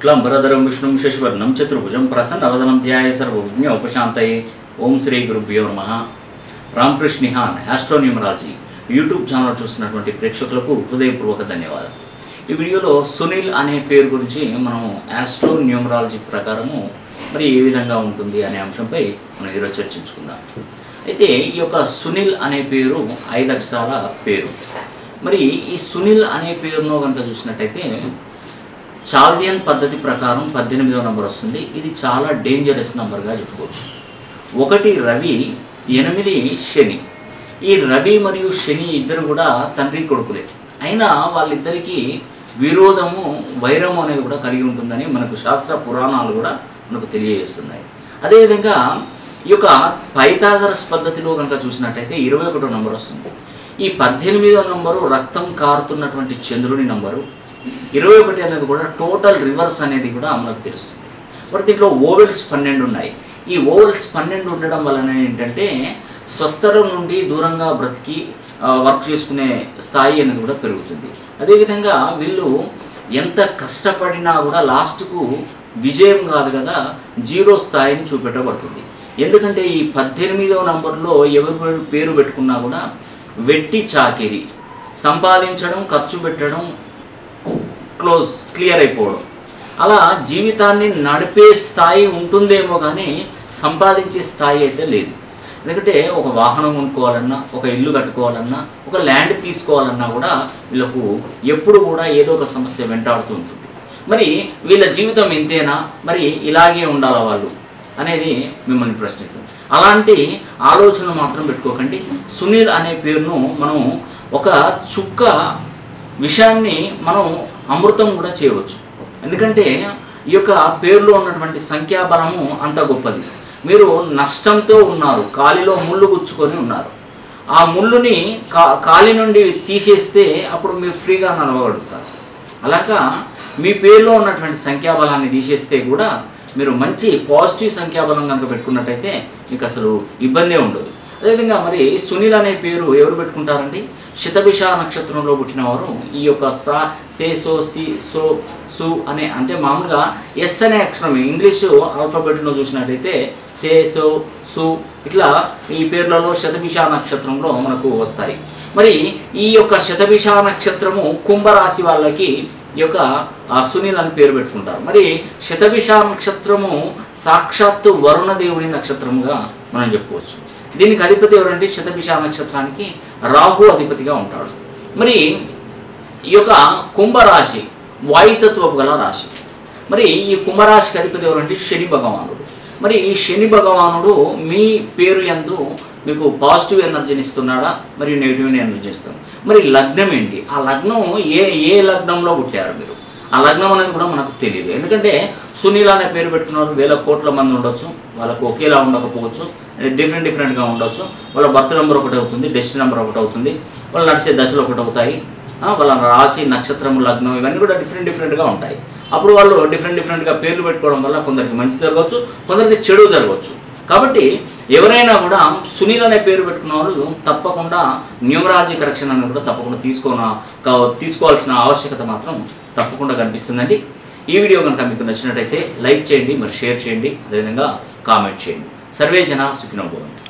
శుక్లాంబరధరం విష్ణుం శశివర్ణం చతుర్భుజం ప్రసన్నవదనం ధ్యాయ సర్వజ్ఞ ఉపశాంతయే ఓం శ్రీ గురుభ్యో నమ Ramakrishna Nihan astronumerology YouTube channel చూస్తున్నటువంటి ప్రేక్షకులకు హృదయపూర్వక ధన్యవాదాలు ఈ వీడియోలో సునీల్ అనే పేరు గురించి మనం ఆస్ట్రో న్యూమరాలజీ ప్రకారము మరి ఏ విధంగా ఉంటుంది అనే అంశంపై మనం ఈరోజు చర్చించుకుందాం అయితే ఈ యొక్క సునీల్ అనే పేరు ఐదు అక్షరాల పేరు మరి ఈ సునీల్ అనే పేరును కనుక చూసినట్టయితే చాల్దియన్ పద్ధతి ప్రకారం పద్దెనిమిదవ నంబర్ వస్తుంది ఇది చాలా డేంజరస్ నంబర్గా చెప్పుకోవచ్చు ఒకటి రవి ఎనిమిది శని ఈ రవి మరియు శని ఇద్దరు కూడా తండ్రి కొడుకులే అయినా వాళ్ళిద్దరికీ విరోధము వైరము అనేది కూడా కలిగి ఉంటుందని మనకు శాస్త్ర పురాణాలు కూడా మనకు తెలియజేస్తున్నాయి అదేవిధంగా ఈ యొక్క పైథాగరస్ పద్ధతిలో కనుక చూసినట్టయితే ఇరవై ఒకటో నంబర్ వస్తుంది ఈ పద్దెనిమిదో నంబరు రక్తం కారుతున్నటువంటి చంద్రుని నంబరు ఇరవై ఒకటి అనేది కూడా టోటల్ రివర్స్ అనేది కూడా మనకు తెలుస్తుంది మరి దీంట్లో ఓవెల్స్ పన్నెండు ఉన్నాయి ఈ ఓవెల్స్ పన్నెండు ఉండడం వలన ఏంటంటే స్వస్థలం నుండి దూరంగా బ్రతికి ఆ, వర్క్ చేసుకునే స్థాయి అనేది కూడా పెరుగుతుంది అదేవిధంగా వీళ్ళు ఎంత కష్టపడినా కూడా లాస్ట్కు విజయం కాదు కదా జీరో స్థాయిని చూపెట్టబడుతుంది ఎందుకంటే ఈ పద్దెనిమిదవ నంబర్లో ఎవరి పేరు పెట్టుకున్నా కూడా వెట్టి చాకిరి సంపాదించడం ఖర్చు పెట్టడం క్లోజ్ క్లియర్ అయిపోవడం అలా జీవితాన్ని నడిపే స్థాయి ఉంటుందేమో కానీ సంపాదించే స్థాయి అయితే లేదు ఎందుకంటే ఒక వాహనం కొనుక్కోవాలన్నా ఒక ఇల్లు కట్టుకోవాలన్నా ఒక ల్యాండ్ తీసుకోవాలన్నా కూడా వీళ్ళకు ఎప్పుడు కూడా ఏదో ఒక సమస్య వెంటాడుతూ ఉంటుంది మరి వీళ్ళ జీవితం ఇంతేనా మరి ఇలాగే ఉండాలా వాళ్ళు అనేది మిమ్మల్ని ప్రశ్నిస్తుంది అలాంటి ఆలోచన మాత్రం పెట్టుకోకండి సునీల్ అనే పేరును మనం ఒక చుక్క విషయాన్ని మనం అమృతం కూడా చేయవచ్చు ఎందుకంటే ఈ యొక్క పేరులో ఉన్నటువంటి సంఖ్యాబలము అంత గొప్పది మీరు నష్టంతో ఉన్నారు కాలిలో ముళ్ళు గుచ్చుకొని ఉన్నారు ఆ ముళ్ళుని కా కాలి నుండి తీసేస్తే అప్పుడు మీరు ఫ్రీగా నడవగలుగుతారు అలాగా మీ పేరులో ఉన్నటువంటి సంఖ్యాబలాన్ని తీసేస్తే కూడా మీరు మంచి పాజిటివ్ సంఖ్యాబలం కనుక పెట్టుకున్నట్టయితే మీకు అసలు ఇబ్బందే ఉండదు అదేవిధంగా మరి సునీల్ అనే పేరు ఎవరు పెట్టుకుంటారండి శతభిష నక్షత్రంలో పుట్టినవారు ఈ యొక్క సా సే సో సి సో సు అనే అంటే మామూలుగా ఎస్ అనే అక్షరం ఇంగ్లీషు ఆల్ఫాబెట్లో చూసినట్టయితే సే సో సు ఇట్లా ఈ పేర్లలో శతభిష నక్షత్రంలో మనకు వస్తాయి మరి ఈ యొక్క శతభిష నక్షత్రము కుంభరాశి వాళ్ళకి ఈ యొక్క ఆ సునీల్ అని పేరు పెట్టుకుంటారు మరి శతభిష నక్షత్రము సాక్షాత్తు వరుణ దేవుని నక్షత్రముగా మనం చెప్పుకోవచ్చు దీనికి అధిపతి ఎవరంటే శతభిష నక్షత్రానికి రాహు అధిపతిగా ఉంటాడు మరి ఈ యొక్క కుంభరాశి వాయుతత్వపు గల రాశి మరి ఈ కుంభరాశికి అధిపతి ఎవరంటే శని భగవానుడు మరి ఈ శని భగవానుడు మీ పేరు ఎందు మీకు పాజిటివ్ ఎనర్జీని ఇస్తున్నాడా మరియు నెగిటివ్ ఎనర్జీ ఇస్తున్నాడు మరి లగ్నం ఏంటి ఆ లగ్నం ఏ ఏ లగ్నంలో పుట్టారు మీరు ఆ లగ్నం అనేది కూడా మనకు తెలియదు ఎందుకంటే సునీల్ అనే పేరు పెట్టుకున్నారు వేల కోట్ల మంది ఉండొచ్చు వాళ్ళకు ఒకేలా ఉండకపోవచ్చు డిఫరెంట్ డిఫరెంట్గా ఉండొచ్చు వాళ్ళ బర్త్ నెంబర్ ఒకటి అవుతుంది డెస్టినీ నెంబర్ ఒకటి అవుతుంది వాళ్ళు నడిచే దశలు ఒకటి అవుతాయి ఆ, వాళ్ళ రాశి నక్షత్రం లగ్నం ఇవన్నీ కూడా డిఫరెంట్ డిఫరెంట్గా ఉంటాయి అప్పుడు వాళ్ళు డిఫరెంట్ డిఫరెంట్గా పేర్లు పెట్టుకోవడం వల్ల కొందరికి మంచి జరగవచ్చు కొందరికి చెడు జరగవచ్చు కాబట్టి ఎవరైనా కూడా సునీల్ అనే పేరు పెట్టుకున్న వాళ్ళు తప్పకుండా న్యూమరాలజీ కరెక్షన్ అనేది కూడా తప్పకుండా తీసుకోన కా- తీసుకోవాల్సిన ఆవశ్యకత మాత్రం తప్పకుండా కనిపిస్తుందండి ఈ వీడియో కనుక మీకు నచ్చినట్టయితే లైక్ చేయండి మరి షేర్ చేయండి అదేవిధంగా కామెంట్ చేయండి సర్వే జన సుఖినోభవంతు